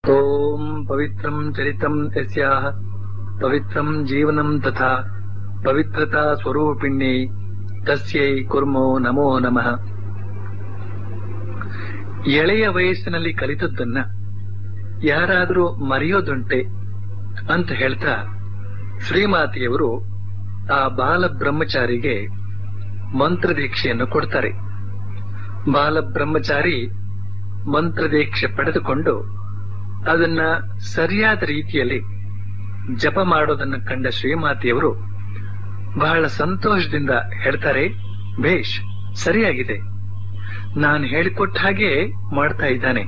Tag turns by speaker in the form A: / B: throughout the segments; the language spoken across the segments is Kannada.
A: ॐ पवित्रम् चरितम् यस्याः पवित्रम् जीवनम् तथा ಪವಿತ್ರತಾ ಸ್ವರೂಪಿಣ್ಯೈ ತಸ್ಯೈ ಕುರ್ಮೋ ನಮೋ ನಮಃ ಎಳೆಯ ವಯಸ್ಸಿನಲ್ಲಿ ಕಲಿತದ್ದನ್ನ ಯಾರಾದರೂ ಮರೆಯೋದುಂಟೆ ಅಂತ ಹೇಳ್ತಾ ಶ್ರೀಮಾತೆಯವರು ಆ ಬಾಲ ಬ್ರಹ್ಮಚಾರಿಗೆ ಮಂತ್ರದೀಕ್ಷೆಯನ್ನು ಕೊಡ್ತಾರೆ ಬಾಲ ಬ್ರಹ್ಮಚಾರಿ ಮಂತ್ರದೀಕ್ಷೆ ಪಡೆದುಕೊಂಡು ಅದನ್ನ ಸರಿಯಾದ ರೀತಿಯಲ್ಲಿ ಜಪ ಮಾಡೋದನ್ನು ಕಂಡ ಶ್ರೀಮಾತೆಯವರು ಬಹಳ ಸಂತೋಷದಿಂದ ಹೇಳ್ತಾರೆ ಬೇಷ್ ಸರಿಯಾಗಿದೆ ನಾನು ಹೇಳಿಕೊಟ್ಟ ಹಾಗೆ ಮಾಡ್ತಾ ಇದ್ದಾನೆ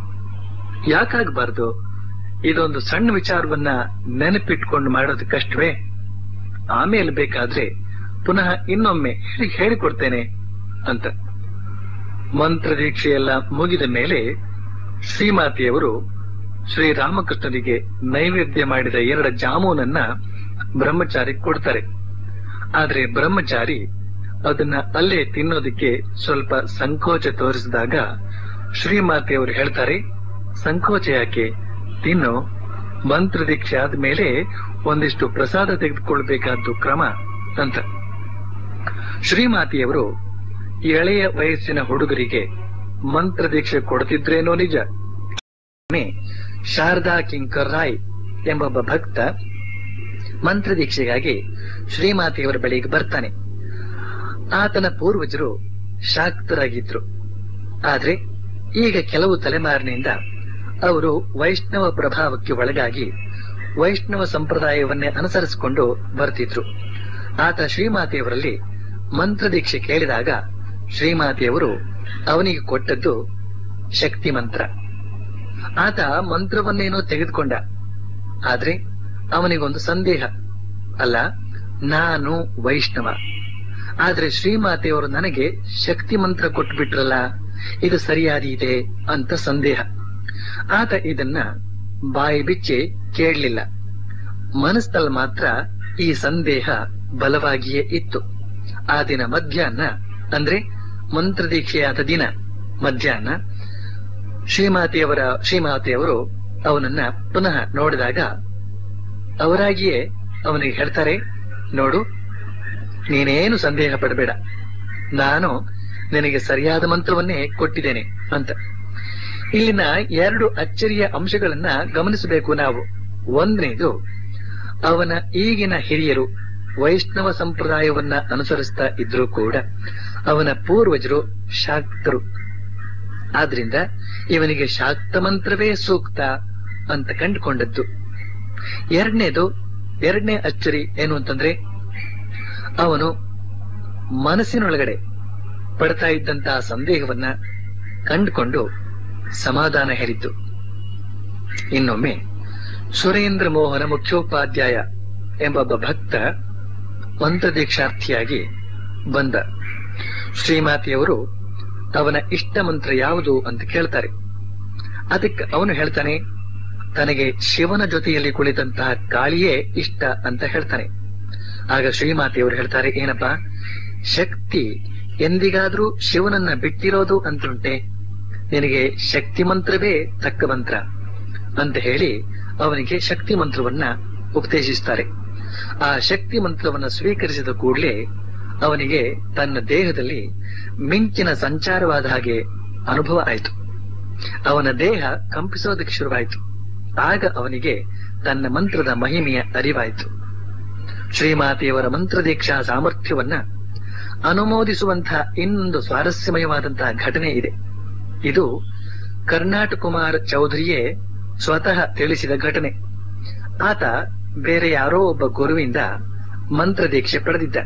A: ಯಾಕಾಗಬಾರ್ದು ಇದೊಂದು ಸಣ್ಣ ವಿಚಾರವನ್ನ ನೆನಪಿಟ್ಕೊಂಡು ಮಾಡೋದು ಕಷ್ಟವೇ ಆಮೇಲೆ ಬೇಕಾದ್ರೆ ಪುನಃ ಇನ್ನೊಮ್ಮೆ ಹೇಳಿ ಹೇಳಿಕೊಡ್ತೇನೆ ಅಂತ ಮಂತ್ರದೀಕ್ಷೆಯೆಲ್ಲ ಮುಗಿದ ಮೇಲೆ ಶ್ರೀಮಾತೆಯವರು ಶ್ರೀರಾಮಕೃಷ್ಣನಿಗೆ ನೈವೇದ್ಯ ಮಾಡಿದ ಎರಡು ಜಾಮೂನನ್ನ ಬ್ರಹ್ಮಚಾರಿ ಕೊಡ್ತಾರೆ ಆದ್ರೆ ಬ್ರಹ್ಮಚಾರಿ ಅದನ್ನ ಅಲ್ಲೇ ತಿನ್ನೋದಕ್ಕೆ ಸ್ವಲ್ಪ ಸಂಕೋಚ ತೋರಿಸಿದಾಗ ಶ್ರೀಮಾತೆಯವರು ಹೇಳ್ತಾರೆ ಸಂಕೋಚ ಯಾಕೆ ತಿನ್ನು ಮಂತ್ರ ದೀಕ್ಷೆ ಆದ್ಮೇಲೆ ಒಂದಿಷ್ಟು ಪ್ರಸಾದ ತೆಗೆದುಕೊಳ್ಬೇಕಾದ್ದು ಕ್ರಮ ಅಂತ ಶ್ರೀಮಾತೆಯವರು ಎಳೆಯ ವಯಸ್ಸಿನ ಹುಡುಗರಿಗೆ ಮಂತ್ರ ದೀಕ್ಷೆ ಕೊಡ್ತಿದ್ರೇನೋ ನಿಜ ಒಮ್ಮೆ ಶಾರದಾ ಕಿಂಕರ್ ರಾಯ್ ಎಂಬೊಬ್ಬ ಭಕ್ತ ಮಂತ್ರ ದೀಕ್ಷೆಗಾಗಿ ಶ್ರೀಮಾತೆಯವರ ಬಳಿಗೆ ಬರ್ತಾನೆ ಆತನ ಪೂರ್ವಜರು ಶಾಕ್ತರಾಗಿದ್ರು ಆದ್ರೆ ಈಗ ಕೆಲವು ತಲೆಮಾರಿನಿಂದ ಅವರು ವೈಷ್ಣವ ಪ್ರಭಾವಕ್ಕೆ ಒಳಗಾಗಿ ವೈಷ್ಣವ ಸಂಪ್ರದಾಯವನ್ನೇ ಅನುಸರಿಸಿಕೊಂಡು ಬರ್ತಿದ್ರು ಆತ ಶ್ರೀಮಾತೆಯವರಲ್ಲಿ ಮಂತ್ರ ದೀಕ್ಷೆ ಕೇಳಿದಾಗ ಶ್ರೀಮಾತೆಯವರು ಅವನಿಗೆ ಕೊಟ್ಟದ್ದು ಶಕ್ತಿ ಮಂತ್ರ ಆತ ಮಂತ್ರವನ್ನೇನೋ ತೆಗೆದುಕೊಂಡ ಆದ್ರೆ ಅವನಿಗೊಂದು ಸಂದೇಹ ಅಲ್ಲ ನಾನು ವೈಷ್ಣವ ಆದ್ರೆ ಶ್ರೀಮಾತೆಯವರು ನನಗೆ ಶಕ್ತಿ ಮಂತ್ರ ಕೊಟ್ಬಿಟ್ರಲ್ಲ ಇದು ಸರಿಯಾದೀತೆ ಅಂತ ಸಂದೇಹ ಆತ ಇದನ್ನ ಬಾಯಿ ಬಿಚ್ಚಿ ಕೇಳಲಿಲ್ಲ ಮನಸ್ಸಲ್ಲಿ ಮಾತ್ರ ಈ ಸಂದೇಹ ಬಲವಾಗಿಯೇ ಇತ್ತು ಆ ದಿನ ಮಧ್ಯಾಹ್ನ ಅಂದ್ರೆ ಮಂತ್ರದೀಕ್ಷೆಯಾದ ದಿನ ಮಧ್ಯಾಹ್ನ ಶ್ರೀಮಾತೆಯವರ ಶ್ರೀಮಾತೆಯವರು ಅವನನ್ನ ಪುನಃ ನೋಡಿದಾಗ ಅವರಾಗಿಯೇ ಅವನಿಗೆ ಹೇಳ್ತಾರೆ ನೋಡು ನೀನೇನು ಸಂದೇಹ ಪಡಬೇಡ ನಾನು ನಿನಗೆ ಸರಿಯಾದ ಮಂತ್ರವನ್ನೇ ಕೊಟ್ಟಿದ್ದೇನೆ ಅಂತ ಇಲ್ಲಿನ ಎರಡು ಅಚ್ಚರಿಯ ಅಂಶಗಳನ್ನ ಗಮನಿಸಬೇಕು ನಾವು ಒಂದನೇದು ಅವನ ಈಗಿನ ಹಿರಿಯರು ವೈಷ್ಣವ ಸಂಪ್ರದಾಯವನ್ನ ಅನುಸರಿಸ್ತಾ ಇದ್ರೂ ಕೂಡ ಅವನ ಪೂರ್ವಜರು ಶಾಕ್ತರು ಆದ್ರಿಂದ ಇವನಿಗೆ ಶಾಕ್ತ ಮಂತ್ರವೇ ಸೂಕ್ತ ಅಂತ ಕಂಡುಕೊಂಡದ್ದು ಎರಡನೇದು ಎರಡನೇ ಅಚ್ಚರಿ ಏನು ಅಂತಂದ್ರೆ ಅವನು ಮನಸ್ಸಿನೊಳಗಡೆ ಪಡ್ತಾ ಇದ್ದಂತಹ ಸಂದೇಹವನ್ನ ಕಂಡುಕೊಂಡು ಸಮಾಧಾನ ಹೇಳಿದ್ದು ಇನ್ನೊಮ್ಮೆ ಸುರೇಂದ್ರ ಮೋಹನ ಮುಖ್ಯೋಪಾಧ್ಯಾಯ ಎಂಬೊಬ್ಬ ಭಕ್ತ ಮಂತ್ರದೀಕ್ಷಾರ್ಥಿಯಾಗಿ ಬಂದ ಶ್ರೀಮಾತೆಯವರು ಅವನ ಇಷ್ಟ ಮಂತ್ರ ಯಾವುದು ಅಂತ ಕೇಳ್ತಾರೆ ಅದಕ್ಕೆ ಅವನು ಹೇಳ್ತಾನೆ ತನಗೆ ಶಿವನ ಜೊತೆಯಲ್ಲಿ ಕುಳಿತಂತಹ ಕಾಳಿಯೇ ಇಷ್ಟ ಅಂತ ಹೇಳ್ತಾನೆ ಆಗ ಶ್ರೀಮಾತೆಯವರು ಹೇಳ್ತಾರೆ ಏನಪ್ಪಾ ಶಕ್ತಿ ಎಂದಿಗಾದ್ರೂ ಶಿವನನ್ನ ಬಿಟ್ಟಿರೋದು ಅಂತುಂಟೆ ನಿನಗೆ ಶಕ್ತಿ ಮಂತ್ರವೇ ತಕ್ಕ ಮಂತ್ರ ಅಂತ ಹೇಳಿ ಅವನಿಗೆ ಶಕ್ತಿ ಮಂತ್ರವನ್ನ ಉಪದೇಶಿಸ್ತಾರೆ ಆ ಶಕ್ತಿ ಮಂತ್ರವನ್ನ ಸ್ವೀಕರಿಸಿದ ಕೂಡಲೇ ಅವನಿಗೆ ತನ್ನ ದೇಹದಲ್ಲಿ ಮಿಂಚಿನ ಸಂಚಾರವಾದ ಹಾಗೆ ಅನುಭವ ಆಯಿತು ಅವನ ದೇಹ ಕಂಪಿಸೋದಕ್ಕೆ ಶುರುವಾಯಿತು ಆಗ ಅವನಿಗೆ ತನ್ನ ಮಂತ್ರದ ಮಹಿಮೆಯ ಅರಿವಾಯಿತು ಶ್ರೀಮಾತೆಯವರ ಮಂತ್ರದೀಕ್ಷಾ ಸಾಮರ್ಥ್ಯವನ್ನ ಅನುಮೋದಿಸುವಂತಹ ಇನ್ನೊಂದು ಸ್ವಾರಸ್ಯಮಯವಾದಂತಹ ಘಟನೆ ಇದೆ ಇದು ಕರ್ನಾಟಕ ಕುಮಾರ್ ಚೌಧರಿಯೇ ಸ್ವತಃ ತಿಳಿಸಿದ ಘಟನೆ ಆತ ಬೇರೆ ಯಾರೋ ಒಬ್ಬ ಗುರುವಿಂದ ಮಂತ್ರದೀಕ್ಷೆ ಪಡೆದಿದ್ದ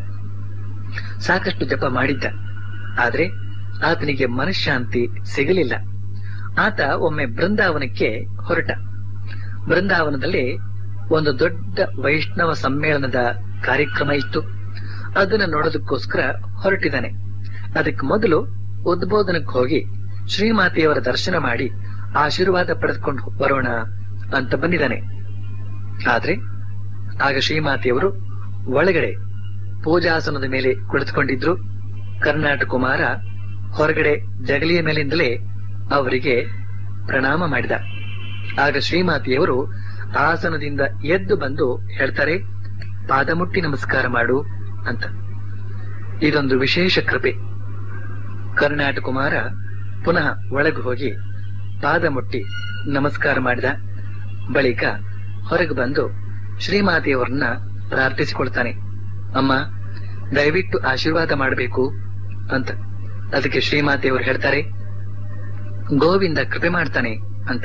A: ಸಾಕಷ್ಟು ಜಪ ಮಾಡಿದ್ದ ಆದ್ರೆ ಆತನಿಗೆ ಮನಃಶಾಂತಿ ಸಿಗಲಿಲ್ಲ ಆತ ಒಮ್ಮೆ ಬೃಂದಾವನಕ್ಕೆ ಹೊರಟ ಬೃಂದಾವನದಲ್ಲಿ ಒಂದು ದೊಡ್ಡ ವೈಷ್ಣವ ಸಮ್ಮೇಳನದ ಕಾರ್ಯಕ್ರಮ ಇತ್ತು ಅದನ್ನ ನೋಡೋದಕ್ಕೋಸ್ಕರ ಹೊರಟಿದ್ದಾನೆ ಅದಕ್ಕೆ ಮೊದಲು ಉದ್ಬೋಧನಕ್ಕೆ ಹೋಗಿ ಶ್ರೀಮಾತೆಯವರ ದರ್ಶನ ಮಾಡಿ ಆಶೀರ್ವಾದ ಪಡೆದುಕೊಂಡು ಬರೋಣ ಅಂತ ಬಂದಿದ್ದಾನೆ ಆದ್ರೆ ಆಗ ಶ್ರೀಮಾತೆಯವರು ಒಳಗಡೆ ಪೂಜಾಸನದ ಮೇಲೆ ಕುಳಿತುಕೊಂಡಿದ್ರು ಕರ್ನಾಟಕ ಕುಮಾರ ಹೊರಗಡೆ ಜಗಲಿಯ ಮೇಲಿಂದಲೇ ಅವರಿಗೆ ಪ್ರಣಾಮ ಮಾಡಿದ ಆಗ ಶ್ರೀಮಾತೆಯವರು ಆಸನದಿಂದ ಎದ್ದು ಬಂದು ಹೇಳ್ತಾರೆ ಪಾದ ಮುಟ್ಟಿ ನಮಸ್ಕಾರ ಮಾಡು ಅಂತ ಇದೊಂದು ವಿಶೇಷ ಕೃಪೆ ಕರ್ನಾಟಕ ಕುಮಾರ ಪುನಃ ಒಳಗೆ ಹೋಗಿ ಪಾದ ಮುಟ್ಟಿ ನಮಸ್ಕಾರ ಮಾಡಿದ ಬಳಿಕ ಹೊರಗೆ ಬಂದು ಶ್ರೀಮಾತೆಯವರನ್ನ ಪ್ರಾರ್ಥಿಸಿಕೊಳ್ತಾನೆ ಅಮ್ಮ ದಯವಿಟ್ಟು ಆಶೀರ್ವಾದ ಮಾಡಬೇಕು ಅಂತ ಅದಕ್ಕೆ ಶ್ರೀಮಾತೆಯವರು ಹೇಳ್ತಾರೆ ಗೋವಿಂದ ಕೃಪೆ ಮಾಡ್ತಾನೆ ಅಂತ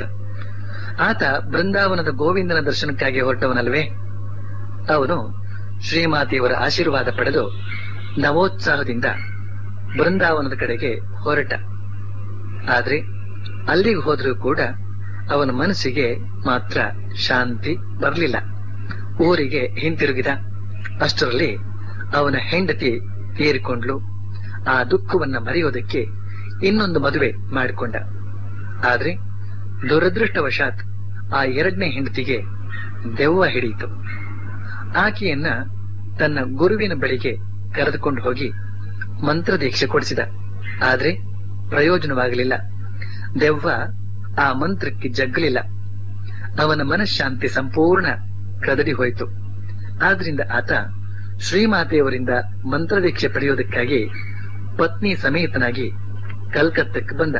A: ಆತ ಬೃಂದಾವನದ ಗೋವಿಂದನ ದರ್ಶನಕ್ಕಾಗಿ ಹೊರಟವನಲ್ವೇ ಅವನು ಶ್ರೀಮಾತೆಯವರ ಆಶೀರ್ವಾದ ಪಡೆದು ನವೋತ್ಸಾಹದಿಂದ ಬೃಂದಾವನದ ಕಡೆಗೆ ಹೊರಟ ಆದ್ರೆ ಅಲ್ಲಿಗೆ ಹೋದ್ರೂ ಕೂಡ ಅವನ ಮನಸ್ಸಿಗೆ ಮಾತ್ರ ಶಾಂತಿ ಬರಲಿಲ್ಲ ಊರಿಗೆ ಹಿಂತಿರುಗಿದ ಅಷ್ಟರಲ್ಲಿ ಅವನ ಹೆಂಡತಿ ತೀರಿಕೊಂಡ್ಲು ಆ ದುಃಖವನ್ನ ಮರೆಯೋದಕ್ಕೆ ಇನ್ನೊಂದು ಮದುವೆ ಮಾಡಿಕೊಂಡ ಆದ್ರೆ ದುರದೃಷ್ಟವಶಾತ್ ಆ ಎರಡನೇ ಹೆಂಡತಿಗೆ ದೆವ್ವ ಹಿಡಿಯಿತು ಆಕೆಯನ್ನ ತನ್ನ ಗುರುವಿನ ಬಳಿಗೆ ಕರೆದುಕೊಂಡು ಹೋಗಿ ಮಂತ್ರ ದೀಕ್ಷೆ ಕೊಡಿಸಿದ ಆದ್ರೆ ಪ್ರಯೋಜನವಾಗಲಿಲ್ಲ ದೆವ್ವ ಆ ಮಂತ್ರಕ್ಕೆ ಜಗ್ಗಲಿಲ್ಲ ಅವನ ಮನಃಶಾಂತಿ ಸಂಪೂರ್ಣ ಕದಡಿ ಹೋಯಿತು ಆದ್ರಿಂದ ಆತ ಶ್ರೀಮಾತೆಯವರಿಂದ ಮಂತ್ರದೀಕ್ಷೆ ಪಡೆಯೋದಕ್ಕಾಗಿ ಪತ್ನಿ ಸಮೇತನಾಗಿ ಕಲ್ಕತ್ತಕ್ಕೆ ಬಂದ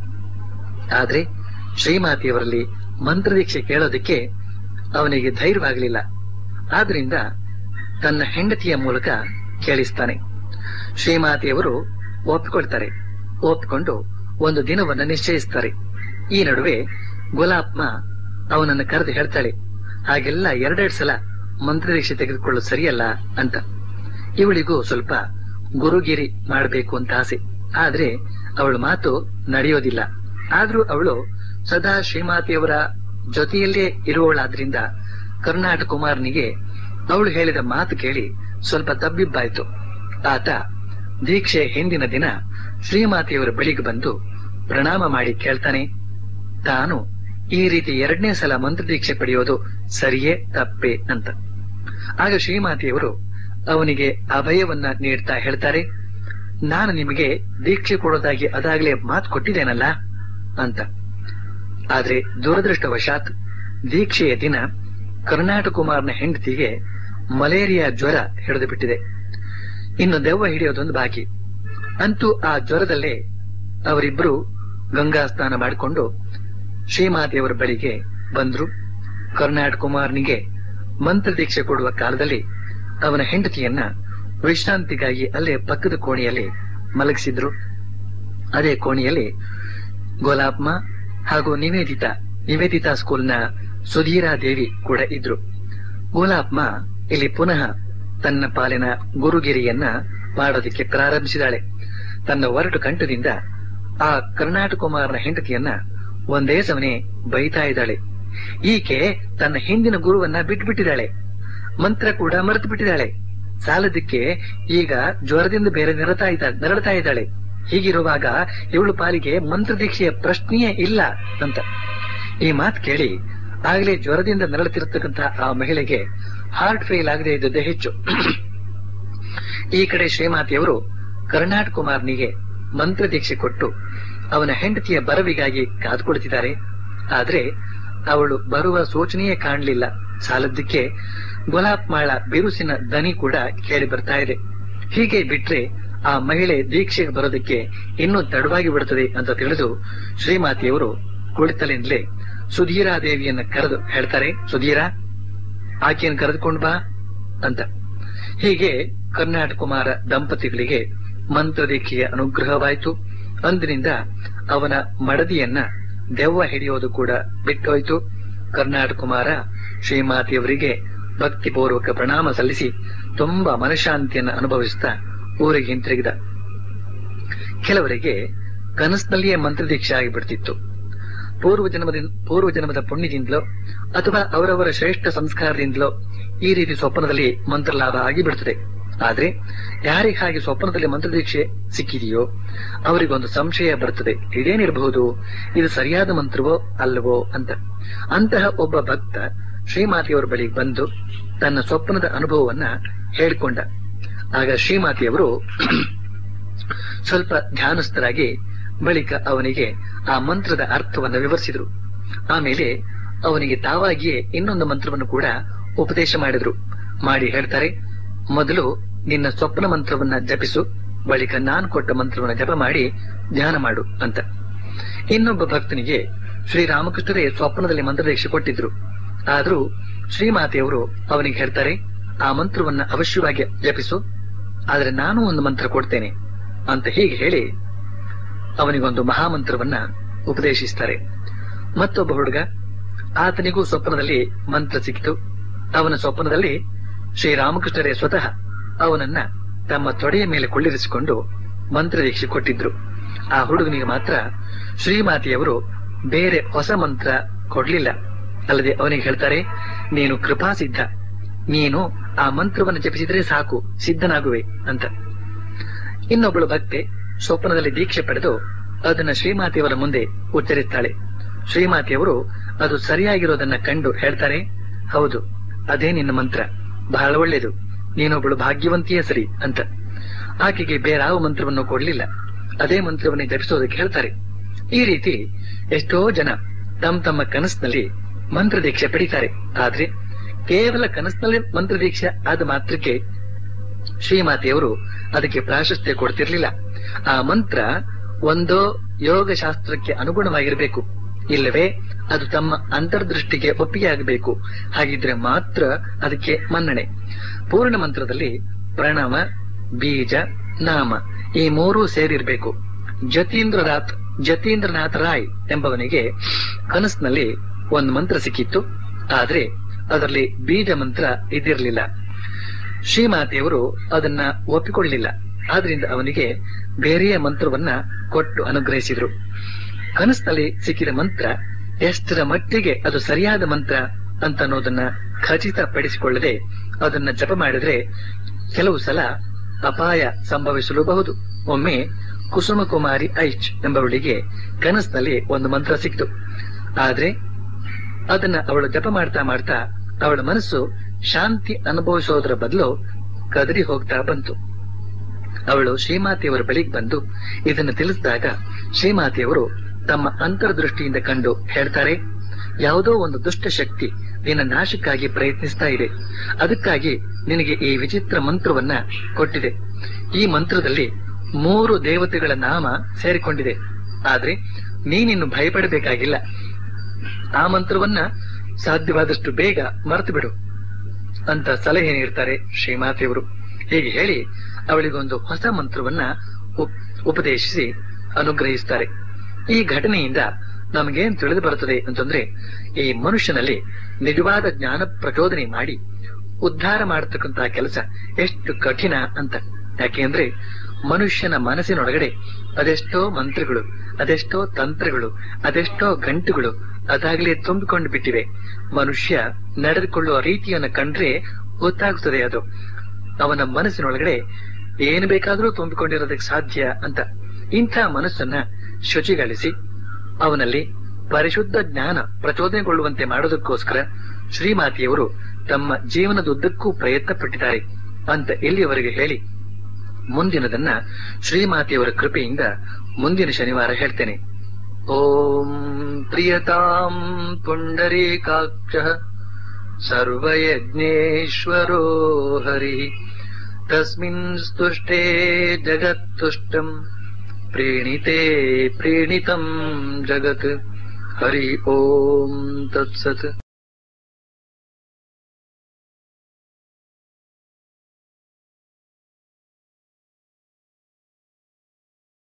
A: ಆದ್ರೆ ಶ್ರೀಮಾತೆಯವರಲ್ಲಿ ಮಂತ್ರದೀಕ್ಷೆ ಕೇಳೋದಕ್ಕೆ ಅವನಿಗೆ ಧೈರ್ಯವಾಗಲಿಲ್ಲ ಆದ್ರಿಂದ ತನ್ನ ಹೆಂಡತಿಯ ಮೂಲಕ ಕೇಳಿಸ್ತಾನೆ ಶ್ರೀಮಾತೆಯವರು ಒಪ್ಪಿಕೊಳ್ತಾರೆ ಒಪ್ಪಿಕೊಂಡು ಒಂದು ದಿನವನ್ನ ನಿಶ್ಚಯಿಸ್ತಾರೆ ಈ ನಡುವೆ ಗುಲಾಪ್ಮ ಅವನನ್ನು ಕರೆದು ಹೇಳ್ತಾಳೆ ಹಾಗೆಲ್ಲ ಎರಡೆರಡು ಸಲ ಮಂತ್ರದೀಕ್ಷೆ ತೆಗೆದುಕೊಳ್ಳೋದು ಸರಿಯಲ್ಲ ಅಂತ ಇವಳಿಗೂ ಸ್ವಲ್ಪ ಗುರುಗಿರಿ ಮಾಡಬೇಕು ಅಂತ ಆಸೆ ಆದ್ರೆ ಅವಳ ಮಾತು ನಡೆಯೋದಿಲ್ಲ ಆದ್ರೂ ಅವಳು ಸದಾ ಶ್ರೀಮಾತೆಯವರ ಜೊತೆಯಲ್ಲೇ ಇರುವವಳಾದ್ರಿಂದ ಕರ್ನಾಟಕ ಕುಮಾರನಿಗೆ ಅವಳು ಹೇಳಿದ ಮಾತು ಕೇಳಿ ಸ್ವಲ್ಪ ತಬ್ಬಿಬ್ಬಾಯ್ತು ಆತ ದೀಕ್ಷೆ ಹಿಂದಿನ ದಿನ ಶ್ರೀಮಾತೆಯವರ ಬಳಿಗೆ ಬಂದು ಪ್ರಣಾಮ ಮಾಡಿ ಕೇಳ್ತಾನೆ ತಾನು ಈ ರೀತಿ ಎರಡನೇ ಸಲ ಮಂತ್ರದೀಕ್ಷೆ ಪಡೆಯೋದು ಸರಿಯೇ ತಪ್ಪೆ ಅಂತ ಆಗ ಶ್ರೀಮಾತೆಯವರು ಅವನಿಗೆ ಅಭಯವನ್ನ ನೀಡ್ತಾ ಹೇಳ್ತಾರೆ ನಾನು ನಿಮಗೆ ದೀಕ್ಷೆ ಕೊಡೋದಾಗಿ ಅದಾಗಲೇ ಮಾತು ಕೊಟ್ಟಿದ್ದೇನಲ್ಲ ಅಂತ ಆದ್ರೆ ದುರದೃಷ್ಟವಶಾತ್ ದೀಕ್ಷೆಯ ದಿನ ಕರ್ನಾಟಕ ಕುಮಾರ್ನ ಹೆಂಡತಿಗೆ ಮಲೇರಿಯಾ ಜ್ವರ ಹಿಡಿದು ಬಿಟ್ಟಿದೆ ಇನ್ನು ದೆವ್ವ ಹಿಡಿಯೋದೊಂದು ಬಾಕಿ ಅಂತೂ ಆ ಜ್ವರದಲ್ಲೇ ಅವರಿಬ್ಬರು ಗಂಗಾ ಸ್ನಾನ ಮಾಡಿಕೊಂಡು ಶ್ರೀಮಾತೆಯವರ ಬಳಿಗೆ ಬಂದ್ರು ಕರ್ನಾಟಕ ಕುಮಾರ್ನಿಗೆ ಮಂತ್ರ ದೀಕ್ಷೆ ಕೊಡುವ ಕಾಲದಲ್ಲಿ ಅವನ ಹೆಂಡತಿಯನ್ನ ವಿಶ್ರಾಂತಿಗಾಗಿ ಅಲ್ಲೇ ಪಕ್ಕದ ಕೋಣೆಯಲ್ಲಿ ಮಲಗಿಸಿದ್ರು ಅದೇ ಕೋಣೆಯಲ್ಲಿ ಗೋಲಾಪ್ಮ ಹಾಗೂ ನಿವೇದಿತಾ ನಿವೇದಿತಾ ಸ್ಕೂಲ್ನ ಸುಧೀರಾ ದೇವಿ ಕೂಡ ಇದ್ರು ಗೋಲಾಪ್ಮ ಇಲ್ಲಿ ಪುನಃ ತನ್ನ ಪಾಲಿನ ಗುರುಗಿರಿಯನ್ನ ಮಾಡೋದಕ್ಕೆ ಪ್ರಾರಂಭಿಸಿದಾಳೆ ತನ್ನ ಒರಟು ಕಂಠದಿಂದ ಆ ಕರ್ನಾಟಕ ಕುಮಾರನ ಹೆಂಡತಿಯನ್ನ ಒಂದೇ ಸಮನೆ ಬೈತಾ ಇದ್ದಾಳೆ ಈಕೆ ತನ್ನ ಹಿಂದಿನ ಗುರುವನ್ನ ಬಿಟ್ಬಿಟ್ಟಿದ್ದಾಳೆ ಮಂತ್ರ ಕೂಡ ಮರೆತು ಬಿಟ್ಟಿದ್ದಾಳೆ ಸಾಲದಕ್ಕೆ ಈಗ ಜ್ವರದಿಂದ ಬೇರೆ ನೆರತಾ ಇದ್ದ ನೆರಳ್ತಾ ಇದ್ದಾಳೆ ಹೀಗಿರುವಾಗ ಇವಳು ಪಾಲಿಗೆ ಮಂತ್ರದೀಕ್ಷೆಯ ಪ್ರಶ್ನೆಯೇ ಇಲ್ಲ ಅಂತ ಈ ಮಾತು ಕೇಳಿ ಆಗ್ಲೇ ಜ್ವರದಿಂದ ನರಳುತ್ತಿರತಕ್ಕಂತಹ ಆ ಮಹಿಳೆಗೆ ಹಾರ್ಟ್ ಫೇಲ್ ಆಗದೆ ಇದ್ದದ್ದೇ ಹೆಚ್ಚು ಈ ಕಡೆ ಶ್ರೀಮಾತೆಯವರು ಕರ್ನಾಟಕ ಕುಮಾರ್ನಿಗೆ ಮಂತ್ರ ದೀಕ್ಷೆ ಕೊಟ್ಟು ಅವನ ಹೆಂಡತಿಯ ಬರವಿಗಾಗಿ ಕಾದುಕೊಳ್ತಿದ್ದಾರೆ ಆದ್ರೆ ಅವಳು ಬರುವ ಸೂಚನೆಯೇ ಕಾಣಲಿಲ್ಲ ಸಾಲದ್ದಕ್ಕೆ ಗುಲಾಬ್ ಮಾಳ ಬಿರುಸಿನ ದನಿ ಕೂಡ ಕೇಳಿ ಬರ್ತಾ ಇದೆ ಹೀಗೆ ಬಿಟ್ರೆ ಆ ಮಹಿಳೆ ದೀಕ್ಷೆಗೆ ಬರೋದಕ್ಕೆ ಇನ್ನೂ ತಡವಾಗಿ ಬಿಡುತ್ತದೆ ಅಂತ ತಿಳಿದು ಶ್ರೀಮಾತೆಯವರು ಕುಳಿತಲಿಂದಲೇ ಸುಧೀರಾ ದೇವಿಯನ್ನ ಕರೆದು ಹೇಳ್ತಾರೆ ಸುಧೀರಾ ಆಕೆಯನ್ನು ಕರೆದುಕೊಂಡು ಬಾ ಅಂತ ಹೀಗೆ ಕರ್ನಾಟಕ ಕುಮಾರ ದಂಪತಿಗಳಿಗೆ ಮಂತ್ರದೀಕ್ಷೆಯ ಅನುಗ್ರಹವಾಯಿತು ಅಂದಿನಿಂದ ಅವನ ಮಡದಿಯನ್ನ ದೆವ್ವ ಹಿಡಿಯೋದು ಕೂಡ ಬಿಟ್ಟೋಯ್ತು ಕರ್ನಾಟಕ ಕುಮಾರ ಶ್ರೀಮಾತೆಯವರಿಗೆ ಭಕ್ತಿಪೂರ್ವಕ ಪ್ರಣಾಮ ಸಲ್ಲಿಸಿ ತುಂಬಾ ಮನಶಾಂತಿಯನ್ನು ಅನುಭವಿಸುತ್ತಾ ಊರಿಗೆ ಹಿಂತಿರುಗಿದ ಕೆಲವರಿಗೆ ಕನಸಿನಲ್ಲಿಯೇ ಮಂತ್ರದೀಕ್ಷೆ ಆಗಿಬಿಡ್ತಿತ್ತು ಪೂರ್ವ ಜನ್ಮದಿಂದ ಪೂರ್ವ ಜನ್ಮದ ಪುಣ್ಯದಿಂದಲೋ ಅಥವಾ ಅವರವರ ಶ್ರೇಷ್ಠ ಸಂಸ್ಕಾರದಿಂದಲೋ ಈ ರೀತಿ ಸ್ವಪ್ನದಲ್ಲಿ ಮಂತ್ರ ಲಾಭ ಆಗಿಬಿಡುತ್ತದೆ ಆದ್ರೆ ಯಾರಿಗೆ ಹಾಗೆ ಸ್ವಪ್ನದಲ್ಲಿ ಮಂತ್ರದೀಕ್ಷೆ ಸಿಕ್ಕಿದೆಯೋ ಅವರಿಗೊಂದು ಸಂಶಯ ಬರುತ್ತದೆ ಇದೇನಿರಬಹುದು ಇದು ಸರಿಯಾದ ಮಂತ್ರವೋ ಅಲ್ಲವೋ ಅಂತ ಅಂತಹ ಒಬ್ಬ ಭಕ್ತ ಶ್ರೀಮಾತೆಯವರ ಬಳಿಗೆ ಬಂದು ತನ್ನ ಸ್ವಪ್ನದ ಅನುಭವವನ್ನ ಹೇಳಿಕೊಂಡ ಆಗ ಶ್ರೀಮಾತೆಯವರು ಸ್ವಲ್ಪ ಧ್ಯಾನಸ್ಥರಾಗಿ ಬಳಿಕ ಅವನಿಗೆ ಆ ಮಂತ್ರದ ಅರ್ಥವನ್ನ ವಿವರಿಸಿದರು ಆಮೇಲೆ ಅವನಿಗೆ ತಾವಾಗಿಯೇ ಇನ್ನೊಂದು ಮಂತ್ರವನ್ನು ಕೂಡ ಉಪದೇಶ ಮಾಡಿದ್ರು ಮಾಡಿ ಹೇಳ್ತಾರೆ ಮೊದಲು ನಿನ್ನ ಸ್ವಪ್ನ ಮಂತ್ರವನ್ನ ಜಪಿಸು ಬಳಿಕ ನಾನು ಕೊಟ್ಟ ಮಂತ್ರವನ್ನ ಜಪ ಮಾಡಿ ಧ್ಯಾನ ಮಾಡು ಅಂತ ಇನ್ನೊಬ್ಬ ಭಕ್ತನಿಗೆ ಶ್ರೀರಾಮಕೃಷ್ಣರೇ ಸ್ವಪ್ನದಲ್ಲಿ ಮಂತ್ರದೀಕ್ಷೆ ಕೊಟ್ಟಿದ್ರು ಆದ್ರೂ ಶ್ರೀಮಾತೆಯವರು ಅವನಿಗೆ ಹೇಳ್ತಾರೆ ಆ ಮಂತ್ರವನ್ನ ಅವಶ್ಯವಾಗಿ ಜಪಿಸು ಆದ್ರೆ ನಾನು ಒಂದು ಮಂತ್ರ ಕೊಡ್ತೇನೆ ಅಂತ ಹೀಗೆ ಹೇಳಿ ಅವನಿಗೊಂದು ಮಹಾಮಂತ್ರವನ್ನ ಉಪದೇಶಿಸ್ತಾರೆ ಮತ್ತೊಬ್ಬ ಹುಡುಗ ಆತನಿಗೂ ಸ್ವಪ್ನದಲ್ಲಿ ಮಂತ್ರ ಸಿಕ್ಕಿತು ಅವನ ಸ್ವಪ್ನದಲ್ಲಿ ಶ್ರೀರಾಮಕೃಷ್ಣರೇ ಸ್ವತಃ ಅವನನ್ನ ತಮ್ಮ ತೊಡೆಯ ಮೇಲೆ ಕೊಳ್ಳಿರಿಸಿಕೊಂಡು ಮಂತ್ರ ದೀಕ್ಷೆ ಕೊಟ್ಟಿದ್ರು ಆ ಹುಡುಗನಿಗೆ ಮಾತ್ರ ಶ್ರೀಮಾತೆಯವರು ಬೇರೆ ಹೊಸ ಮಂತ್ರ ಕೊಡ್ಲಿಲ್ಲ ಅಲ್ಲದೆ ಅವನಿಗೆ ಹೇಳ್ತಾರೆ ನೀನು ಕೃಪಾಸಿದ್ಧ ನೀನು ಆ ಮಂತ್ರವನ್ನು ಜಪಿಸಿದ್ರೆ ಸಾಕು ಸಿದ್ಧನಾಗುವೆ ಅಂತ ಇನ್ನೊಬ್ಬಳು ಭಕ್ತೆ ಸ್ವಪ್ನದಲ್ಲಿ ದೀಕ್ಷೆ ಪಡೆದು ಅದನ್ನ ಶ್ರೀಮಾತೆಯವರ ಮುಂದೆ ಉಚ್ಚರಿಸ್ತಾಳೆ ಶ್ರೀಮಾತೆಯವರು ಅದು ಸರಿಯಾಗಿರೋದನ್ನ ಕಂಡು ಹೇಳ್ತಾರೆ ಹೌದು ಅದೇ ನಿನ್ನ ಮಂತ್ರ ಬಹಳ ಒಳ್ಳೇದು ನೀನೊಬ್ಬಳು ಭಾಗ್ಯವಂತಿಯೇ ಸರಿ ಅಂತ ಆಕೆಗೆ ಬೇರಾವ ಮಂತ್ರವನ್ನು ಕೊಡ್ಲಿಲ್ಲ ಅದೇ ಮಂತ್ರವನ್ನೇ ಜಪಿಸೋದಕ್ಕೆ ಹೇಳ್ತಾರೆ ಈ ರೀತಿ ಎಷ್ಟೋ ಜನ ತಮ್ಮ ತಮ್ಮ ಕನಸಿನಲ್ಲಿ ಮಂತ್ರ ದೀಕ್ಷೆ ಪಡಿತಾರೆ ಆದ್ರೆ ಕೇವಲ ಕನಸಿನಲ್ಲಿ ಮಂತ್ರ ದೀಕ್ಷೆ ಆದ ಮಾತ್ರಕ್ಕೆ ಶ್ರೀಮಾತೆಯವರು ಅದಕ್ಕೆ ಪ್ರಾಶಸ್ತ್ಯ ಕೊಡ್ತಿರ್ಲಿಲ್ಲ ಆ ಮಂತ್ರ ಒಂದೋ ಯೋಗ ಶಾಸ್ತ್ರಕ್ಕೆ ಅನುಗುಣವಾಗಿರಬೇಕು ಇಲ್ಲವೇ ಅದು ತಮ್ಮ ಅಂತರ್ದೃಷ್ಟಿಗೆ ಒಪ್ಪಿಗೆಯಾಗಬೇಕು ಹಾಗಿದ್ರೆ ಮಾತ್ರ ಅದಕ್ಕೆ ಮನ್ನಣೆ ಪೂರ್ಣ ಮಂತ್ರದಲ್ಲಿ ಪ್ರಣವ ಬೀಜ ನಾಮ ಈ ಮೂರೂ ಸೇರಿರ್ಬೇಕು ಜತೀಂದ್ರನಾಥ್ ಜತೀಂದ್ರನಾಥ್ ರಾಯ್ ಎಂಬವನಿಗೆ ಕನಸಿನಲ್ಲಿ ಒಂದು ಮಂತ್ರ ಸಿಕ್ಕಿತ್ತು ಆದ್ರೆ ಅದರಲ್ಲಿ ಬೀಜ ಮಂತ್ರ ಇದಿರಲಿಲ್ಲ ಶ್ರೀಮಾತೆಯವರು ಅದನ್ನ ಒಪ್ಪಿಕೊಳ್ಳಲಿಲ್ಲ ಆದ್ರಿಂದ ಅವನಿಗೆ ಬೇರೆಯ ಮಂತ್ರವನ್ನ ಕೊಟ್ಟು ಅನುಗ್ರಹಿಸಿದ್ರು ಕನಸಿನಲ್ಲಿ ಸಿಕ್ಕಿದ ಮಂತ್ರ ಎಷ್ಟರ ಮಟ್ಟಿಗೆ ಅದು ಸರಿಯಾದ ಮಂತ್ರ ಅಂತ ಅನ್ನೋದನ್ನ ಖಚಿತಪಡಿಸಿಕೊಳ್ಳದೆ ಅದನ್ನ ಜಪ ಮಾಡಿದ್ರೆ ಕೆಲವು ಸಲ ಅಪಾಯ ಸಂಭವಿಸಲೂಬಹುದು ಒಮ್ಮೆ ಕುಸುಮ ಕುಮಾರಿ ಐಚ್ ಎಂಬವಳಿಗೆ ಕನಸಿನಲ್ಲಿ ಒಂದು ಮಂತ್ರ ಸಿಕ್ತು ಆದ್ರೆ ಅದನ್ನ ಅವಳು ಜಪ ಮಾಡ್ತಾ ಮಾಡ್ತಾ ಅವಳ ಮನಸ್ಸು ಶಾಂತಿ ಅನುಭವಿಸೋದರ ಬದಲು ಕದರಿ ಹೋಗ್ತಾ ಬಂತು ಅವಳು ಶ್ರೀಮಾತೆಯವರ ಬಳಿಗೆ ಬಂದು ಇದನ್ನು ತಿಳಿಸಿದಾಗ ಶ್ರೀಮಾತೆಯವರು ತಮ್ಮ ಅಂತರ್ದೃಷ್ಟಿಯಿಂದ ಕಂಡು ಹೇಳ್ತಾರೆ ಯಾವುದೋ ಒಂದು ದುಷ್ಟ ಶಕ್ತಿ ನಿನ್ನ ನಾಶಕ್ಕಾಗಿ ಪ್ರಯತ್ನಿಸ್ತಾ ಇದೆ ಅದಕ್ಕಾಗಿ ನಿನಗೆ ಈ ವಿಚಿತ್ರ ಮಂತ್ರವನ್ನ ಕೊಟ್ಟಿದೆ ಈ ಮಂತ್ರದಲ್ಲಿ ಮೂರು ದೇವತೆಗಳ ನಾಮ ಸೇರಿಕೊಂಡಿದೆ ಆದ್ರೆ ನೀನಿನ್ನು ಭಯಪಡಬೇಕಾಗಿಲ್ಲ ಆ ಮಂತ್ರವನ್ನ ಸಾಧ್ಯವಾದಷ್ಟು ಬೇಗ ಮರೆತು ಬಿಡು ಅಂತ ಸಲಹೆ ನೀಡ್ತಾರೆ ಶ್ರೀಮಾತೆಯವರು ಹೀಗೆ ಹೇಳಿ ಅವಳಿಗೊಂದು ಹೊಸ ಮಂತ್ರವನ್ನ ಉಪ್- ಉಪದೇಶಿಸಿ ಅನುಗ್ರಹಿಸ್ತಾರೆ ಈ ಘಟನೆಯಿಂದ ನಮಗೇನ್ ತಿಳಿದು ಬರುತ್ತದೆ ಅಂತಂದ್ರೆ ಈ ಮನುಷ್ಯನಲ್ಲಿ ನಿಜವಾದ ಜ್ಞಾನ ಪ್ರಚೋದನೆ ಮಾಡಿ ಉದ್ಧಾರ ಮಾಡತಕ್ಕಂತಹ ಕೆಲಸ ಎಷ್ಟು ಕಠಿಣ ಅಂತ ಯಾಕೆಂದ್ರೆ ಮನುಷ್ಯನ ಮನಸ್ಸಿನೊಳಗಡೆ ಅದೆಷ್ಟೋ ಮಂತ್ರಗಳು ಅದೆಷ್ಟೋ ತಂತ್ರಗಳು ಅದೆಷ್ಟೋ ಗಂಟುಗಳು ಅದಾಗಲೇ ತುಂಬಿಕೊಂಡು ಬಿಟ್ಟಿವೆ ಮನುಷ್ಯ ನಡೆದುಕೊಳ್ಳುವ ರೀತಿಯನ್ನು ಕಂಡ್ರೆ ಗೊತ್ತಾಗುತ್ತದೆ ಅದು ಅವನ ಮನಸ್ಸಿನೊಳಗಡೆ ಏನು ಬೇಕಾದ್ರೂ ತುಂಬಿಕೊಂಡಿರೋದಕ್ಕೆ ಸಾಧ್ಯ ಅಂತ ಇಂಥ ಮನಸ್ಸನ್ನ ಶುಚಿಗೊಳಿಸಿ ಅವನಲ್ಲಿ ಪರಿಶುದ್ಧ ಜ್ಞಾನ ಪ್ರಚೋದನೆಗೊಳ್ಳುವಂತೆ ಮಾಡೋದಕ್ಕೋಸ್ಕರ ಶ್ರೀಮಾತೆಯವರು ತಮ್ಮ ಜೀವನದುದ್ದಕ್ಕೂ ಪ್ರಯತ್ನ ಪಟ್ಟಿದ್ದಾರೆ ಅಂತ ಇಲ್ಲಿಯವರೆಗೆ ಹೇಳಿ ಮುಂದಿನದನ್ನ ಶ್ರೀಮಾತೆಯವರ ಕೃಪೆಯಿಂದ ಮುಂದಿನ ಶನಿವಾರ ಹೇಳ್ತೇನೆ ಓಂ ಪ್ರಿಯತಾಂ ಪುಂಡರೀಕಾಕ್ಷ ಸರ್ವಯಜ್ಞೇಶ್ವರೋ ಹರಿ ತಸ್ಮಿನ್ ಸ್ತುಷ್ಟೇ ಜಗತ್ತುಷ್ಟಂ ಪ್ರೀಣಿತೆ ಪ್ರೀಣಿತಂ ಜಗತ್ ಹರಿ ಓಂ ತತ್ಸತ್